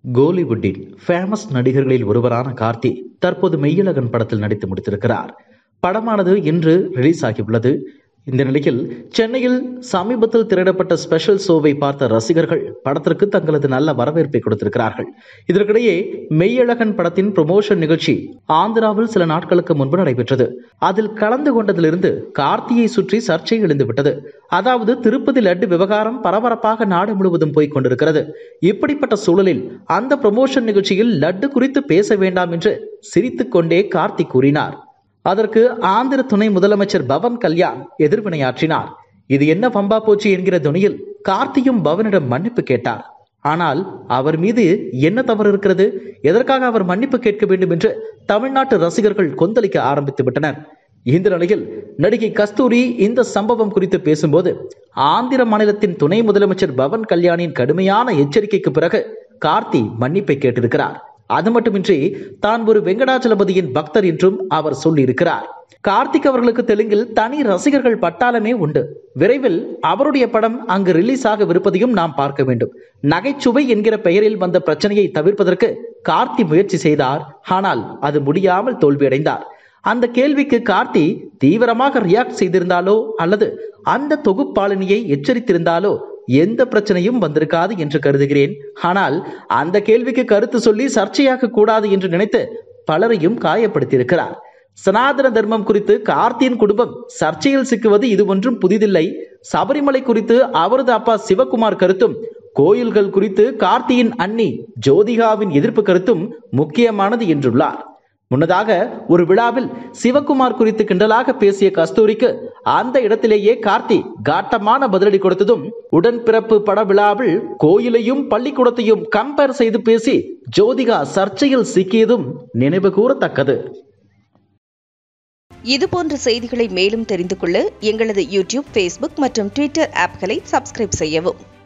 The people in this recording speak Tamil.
கோலிவுட்டின் ஃபேமஸ் நடிகர்களில் ஒருவரான கார்த்தி தற்போது மெய்யழகன் படத்தில் நடித்து முடித்திருக்கிறார் படமானது இன்று ரிலீஸ் ஆகியுள்ளது இந்த நிலையில் சென்னையில் சமீபத்தில் திரையிடப்பட்ட ஸ்பெஷல் ஷோவை பார்த்த ரசிகர்கள் படத்திற்கு தங்களது நல்ல வரவேற்பை கொடுத்திருக்கிறார்கள் இதற்கிடையே மெய்யழகன் படத்தின் ப்ரொமோஷன் நிகழ்ச்சி ஆந்திராவில் சில நாட்களுக்கு முன்பு நடைபெற்றது அதில் கலந்து கொண்டதிலிருந்து கார்த்தியை சுற்றி சர்ச்சை எழுந்துவிட்டது அதாவது திருப்பதி லட்டு விவகாரம் பரபரப்பாக நாடு முழுவதும் போய்க் கொண்டிருக்கிறது இப்படிப்பட்ட சூழலில் அந்த ப்ரொமோஷன் நிகழ்ச்சியில் லட்டு குறித்து பேச வேண்டாம் என்று சிரித்துக்கொண்டே கார்த்தி கூறினார் அதற்கு ஆந்திர துணை முதலமைச்சர் பவன் கல்யாண் எதிர்வினையாற்றினார் இது என்ன பம்பா போச்சு என்கிற துணியில் கார்த்தியும் பவனிடம் மன்னிப்பு கேட்டார் ஆனால் அவர் மீது என்ன தவறு இருக்கிறது எதற்காக அவர் மன்னிப்பு கேட்க வேண்டும் என்று தமிழ்நாட்டு ரசிகர்கள் கொந்தளிக்க ஆரம்பித்து விட்டனர் இந்த நிலையில் நடிகை கஸ்தூரி இந்த சம்பவம் குறித்து பேசும்போது ஆந்திர மாநிலத்தின் துணை முதலமைச்சர் பவன் கல்யாணின் கடுமையான எச்சரிக்கைக்கு பிறகு கார்த்தி மன்னிப்பை கேட்டிருக்கிறார் அது மட்டுமின்றி தான் ஒரு வெங்கடாச்சலபதியின் பக்தர் என்றும் அவர் சொல்லியிருக்கிறார் கார்த்திக் அவர்களுக்கு தெலுங்கில் தனி ரசிகர்கள் பட்டாளமே உண்டு விரைவில் அவருடைய படம் அங்கு ரிலீஸ் ஆகவிருப்பதையும் நாம் பார்க்க வேண்டும் நகைச்சுவை என்கிற பெயரில் வந்த பிரச்சனையை தவிர்ப்பதற்கு கார்த்தி முயற்சி செய்தார் ஆனால் அது முடியாமல் தோல்வியடைந்தார் அந்த கேள்விக்கு கார்த்தி தீவிரமாக ரியாக்ட் செய்திருந்தாலோ அல்லது அந்த தொகுப்பாளினியை எச்சரித்திருந்தாலோ எந்த பிரச்சனையும் வந்திருக்காது என்று கருதுகிறேன் ஆனால் அந்த கேள்விக்கு கருத்து சொல்லி சர்ச்சையாக கூடாது என்று நினைத்து பலரையும் காயப்படுத்தியிருக்கிறார் சனாதன தர்மம் குறித்து கார்த்தியின் குடும்பம் சர்ச்சையில் சிக்குவது இது ஒன்றும் புதிதில்லை சபரிமலை குறித்து அவரது அப்பா சிவகுமார் கருத்தும் கோயில்கள் குறித்து கார்த்தியின் அண்ணி ஜோதிகாவின் எதிர்ப்பு கருத்தும் முக்கியமானது என்றுள்ளார் முன்னதாக ஒரு விழாவில் சிவகுமார் குறித்து கிண்டலாக பேசிய கஸ்தூரிக்கு அந்த இடத்திலேயே கார்த்தி காட்டமான பதிலடி கொடுத்ததும் உடன்பிறப்பு பட விழாவில் கோயிலையும் பள்ளிக்கூடத்தையும் கம்பேர் செய்து பேசி ஜோதிகா சர்ச்சையில் சிக்கியதும் நினைவு கூறத்தக்கது இதுபோன்ற செய்திகளை மேலும் தெரிந்து கொள்ள எங்களது யூடியூப் ஃபேஸ்புக் மற்றும் ட்விட்டர் ஆப்களை சப்ஸ்கிரைப் செய்யவும்